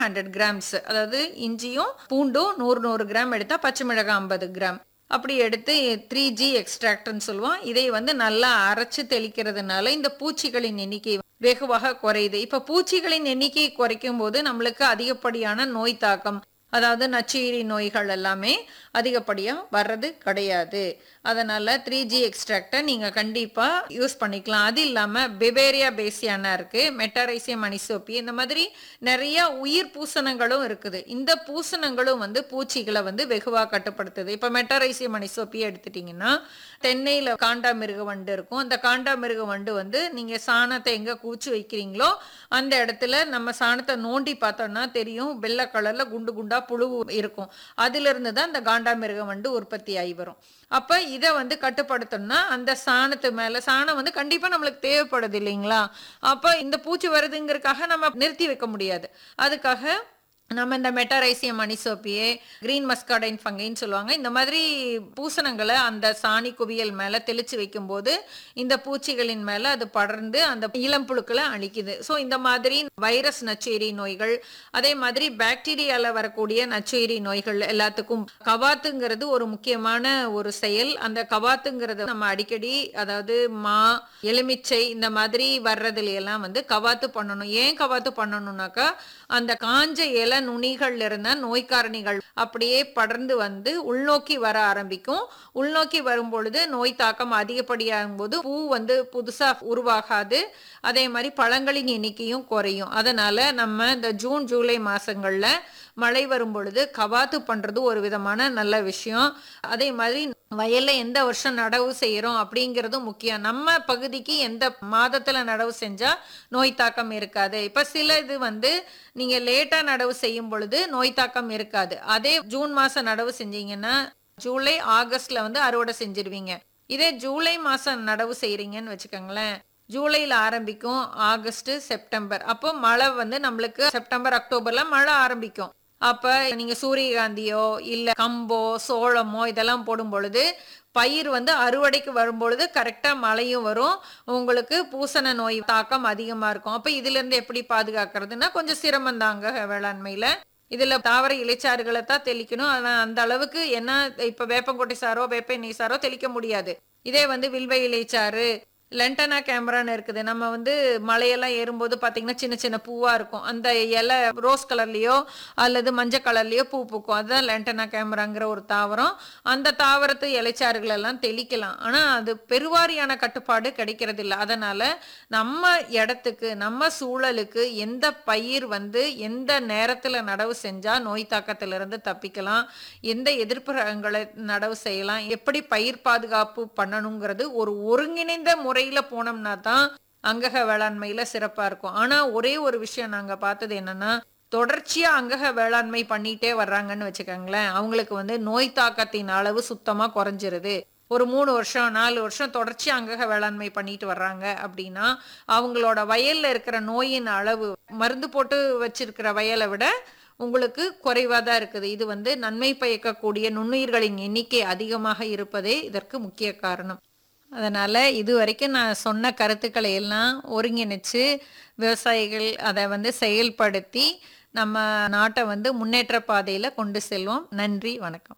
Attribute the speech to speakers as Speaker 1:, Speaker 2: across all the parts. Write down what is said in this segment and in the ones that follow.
Speaker 1: hundred grams அதாவது இஞ்சியும் பூண்டும் நூறு நூறு கிராம் எடுத்தா பச்சை மிளகாய் ஐம்பது கிராம் அப்படி எடுத்து த்ரீ ஜி எக்ஸ்ட்ராக்ட்னு சொல்லுவோம் இதை வந்து நல்லா அரைச்சு தெளிக்கிறதுனால இந்த பூச்சிகளின் எண்ணிக்கை வெகுவாக குறையுது இப்ப பூச்சிகளின் எண்ணிக்கையை குறைக்கும் போது நம்மளுக்கு அதிகப்படியான நோய் தாக்கம் அதாவது நச்சுயிரி நோய்கள் எல்லாமே அதிகப்படியா வர்றது கிடையாது அதனால த்ரீ ஜி எக்ஸ்ட்ராக்டை நீங்க கண்டிப்பா யூஸ் பண்ணிக்கலாம் அது இல்லாம பெபேரியா பேசியானா இருக்கு மெட்டாரைசியம் அனிசோப்பி இந்த மாதிரி நிறைய உயிர் பூசணங்களும் இருக்குது இந்த பூசணங்களும் வந்து பூச்சிகளை வந்து வெகுவா கட்டுப்படுத்துது இப்ப மெட்டாரைசியம் அனிசோப்பி எடுத்துட்டீங்கன்னா தென்னையில காண்டாமிருக வண்டு இருக்கும் அந்த காண்டாமிருக வண்டு வந்து நீங்க சாணத்தை எங்க கூச்சு வைக்கிறீங்களோ அந்த இடத்துல நம்ம சாணத்தை நோண்டி பார்த்தோம்னா தெரியும் வெள்ளை கலர்ல குண்டு குண்டா புழு இருக்கும் அதுல இருந்து தான் இந்த காண்டாமிருக வண்டு உற்பத்தி ஆகி வரும் அப்ப இதை வந்து கட்டுப்படுத்தணும்னா அந்த சாணத்து மேல சாணம் வந்து கண்டிப்பா நம்மளுக்கு தேவைப்படுது இல்லைங்களா அப்ப இந்த பூச்சி வருதுங்கிறதுக்காக நம்ம நிறுத்தி வைக்க முடியாது அதுக்காக நம்ம இந்த மெட்டாரைசியம் அனிசோப்பியே கிரீன் மஸ்காடைன் ஃபங்கைன்னு சொல்லுவாங்க இந்த மாதிரி பூசணங்களை அந்த சாணி குவியல் மேல தெளிச்சு வைக்கும்போது இந்த பூச்சிகளின் மேல அது படர்ந்து அந்த இளம் புழுக்களை அழிக்குது ஸோ இந்த மாதிரி வைரஸ் நச்சுயிரி நோய்கள் அதே மாதிரி பாக்டீரியால வரக்கூடிய நச்சுயிரி நோய்கள் எல்லாத்துக்கும் கவாத்துங்கிறது ஒரு முக்கியமான ஒரு செயல் அந்த கவாத்துங்கிறத நம்ம அடிக்கடி அதாவது மா எலுமிச்சை இந்த மாதிரி வர்றதுல எல்லாம் வந்து கவாத்து பண்ணணும் ஏன் கவாத்து பண்ணணும்னாக்கா அந்த காஞ்ச இலை நுனிகள்ல இருந்த நோய் காரணிகள் அப்படியே படர்ந்து வந்து உள்நோக்கி வர ஆரம்பிக்கும் உள்நோக்கி வரும் பொழுது நோய் தாக்கம் அதிகப்படியாகும் போது பூ வந்து புதுசா உருவாகாது அதே மாதிரி பழங்களின் எண்ணிக்கையும் குறையும் அதனால நம்ம இந்த ஜூன் ஜூலை மாசங்கள்ல மழை வரும் பொழுது கவாத்து பண்றது ஒரு விதமான நல்ல விஷயம் அதே மாதிரி வயல்ல எந்த வருஷம் நடவு செய்யறோம் அப்படிங்கறதும் முக்கியம் நம்ம பகுதிக்கு எந்த மாதத்துல நடவு செஞ்சா நோய் தாக்கம் இருக்காது இப்ப சில இது வந்து நீங்க லேட்டா நடவு செய்யும் பொழுது நோய் தாக்கம் இருக்காது அதே ஜூன் மாசம் நடவு செஞ்சீங்கன்னா ஜூலை ஆகஸ்ட்ல வந்து அறுவடை செஞ்சிருவீங்க இதே ஜூலை மாசம் நடவு செய்யறீங்கன்னு வச்சுக்கோங்களேன் ஜூலைல ஆரம்பிக்கும் ஆகஸ்ட் செப்டம்பர் அப்போ மழை வந்து நம்மளுக்கு செப்டம்பர் அக்டோபர்ல மழை ஆரம்பிக்கும் அப்ப நீங்க சூரியகாந்தியோ இல்ல கம்போ சோளமோ இதெல்லாம் போடும் பொழுது பயிர் வந்து அறுவடைக்கு வரும்பொழுது கரெக்டா மழையும் வரும் உங்களுக்கு பூசண நோய் தாக்கம் அதிகமா இருக்கும் அப்ப இதுல இருந்து எப்படி பாதுகாக்கிறதுனா கொஞ்சம் சிரமம் தாங்க வேளாண்மையில இதுல தாவர இலைச்சாறுகளை தான் தெளிக்கணும் ஆனா அந்த அளவுக்கு என்ன இப்ப வேப்பங்கொட்டை சாரோ வேப்ப எண்ணெய் சாரோ தெளிக்க முடியாது இதே வந்து வில்வ இலைச்சாறு லென்டனா கேமரான்னு இருக்குது நம்ம வந்து மலையெல்லாம் ஏறும்போது பார்த்தீங்கன்னா சின்ன சின்ன பூவாக இருக்கும் அந்த இலை ரோஸ் கலர்லேயோ அல்லது மஞ்சள் கலர்லேயோ பூ பூக்கும் அதுதான் லென்டனா கேமராங்கிற ஒரு தாவரம் அந்த தாவரத்து இலைச்சாறுகள் எல்லாம் தெளிக்கலாம் ஆனால் அது பெருவாரியான கட்டுப்பாடு கிடைக்கிறது இல்லை அதனால நம்ம இடத்துக்கு நம்ம சூழலுக்கு எந்த பயிர் வந்து எந்த நேரத்தில் நடவு செஞ்சால் நோய் தாக்கத்திலிருந்து தப்பிக்கலாம் எந்த எதிர்ப்பு ரகங்களை நடவு செய்யலாம் எப்படி பயிர் பாதுகாப்பு பண்ணணுங்கிறது ஒரு ஒருங்கிணைந்த முறை முறையில போனோம்னா தான் அங்கக வேளாண்மையில சிறப்பா இருக்கும் ஆனா ஒரே ஒரு விஷயம் நாங்க பார்த்தது என்னன்னா தொடர்ச்சியா அங்கக வேளாண்மை பண்ணிட்டே வர்றாங்கன்னு வச்சுக்கோங்களேன் அவங்களுக்கு வந்து நோய் தாக்கத்தின் அளவு சுத்தமா குறைஞ்சிருது ஒரு மூணு வருஷம் நாலு வருஷம் தொடர்ச்சி அங்கக வேளாண்மை பண்ணிட்டு வர்றாங்க அப்படின்னா அவங்களோட வயல்ல இருக்கிற நோயின் அளவு மருந்து போட்டு வச்சிருக்கிற வயலை விட உங்களுக்கு குறைவாக தான் இருக்குது இது வந்து நன்மை பயக்கக்கூடிய நுண்ணுயிர்களின் எண்ணிக்கை அதிகமாக இருப்பதே இதற்கு முக்கிய காரணம் அதனால் இது வரைக்கும் நான் சொன்ன கருத்துக்களை எல்லாம் ஒருங்கிணைச்சு விவசாயிகள் அதை வந்து செயல்படுத்தி நம்ம நாட்டை வந்து முன்னேற்ற பாதையில் கொண்டு செல்வோம் நன்றி வணக்கம்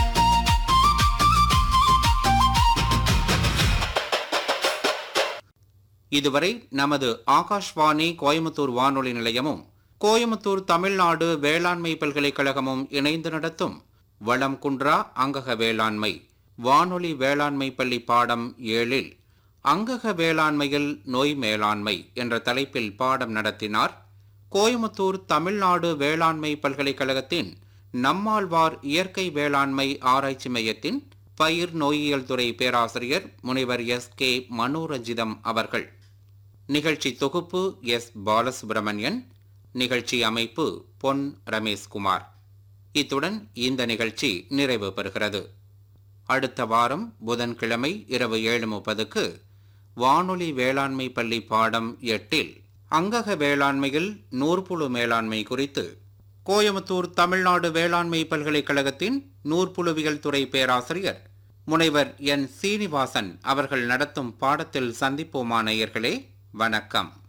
Speaker 2: இதுவரை நமது ஆகாஷ்வாணி கோயம்புத்தூர் வானொலி நிலையமும் கோயம்புத்தூர் தமிழ்நாடு வேளாண்மை பல்கலைக்கழகமும் இணைந்து நடத்தும் வளம் குன்றா அங்கக வேளாண்மை வானொலி வேளாண்மை பள்ளி பாடம் ஏழில் அங்கக வேளாண்மையில் நோய் மேலாண்மை என்ற தலைப்பில் பாடம் நடத்தினார் கோயமுத்தூர் தமிழ்நாடு வேளாண்மை பல்கலைக்கழகத்தின் நம்மாழ்வார் இயற்கை வேளாண்மை ஆராய்ச்சி மையத்தின் பயிர் நோயியல் துறை பேராசிரியர் முனைவர் எஸ் கே மனோரஞ்சிதம் அவர்கள் நிகழ்ச்சி தொகுப்பு எஸ் பாலசுப்பிரமணியன் நிகழ்ச்சி அமைப்பு பொன் ரமேஷ்குமார் இத்துடன் இந்த நிகழ்ச்சி நிறைவு பெறுகிறது அடுத்த வாரம் புதன்கிழமை இரவு ஏழு முப்பதுக்கு வானொலி வேளாண்மை பள்ளி பாடம் எட்டில் அங்கக வேளாண்மையில் நூற்புழு மேலாண்மை குறித்து கோயமுத்தூர் தமிழ்நாடு வேளாண்மை பல்கலைக்கழகத்தின் நூற்புழுவியல் துறை பேராசிரியர் முனைவர் என் சீனிவாசன் அவர்கள் நடத்தும் பாடத்தில் சந்திப்போமா நேயர்களே வணக்கம்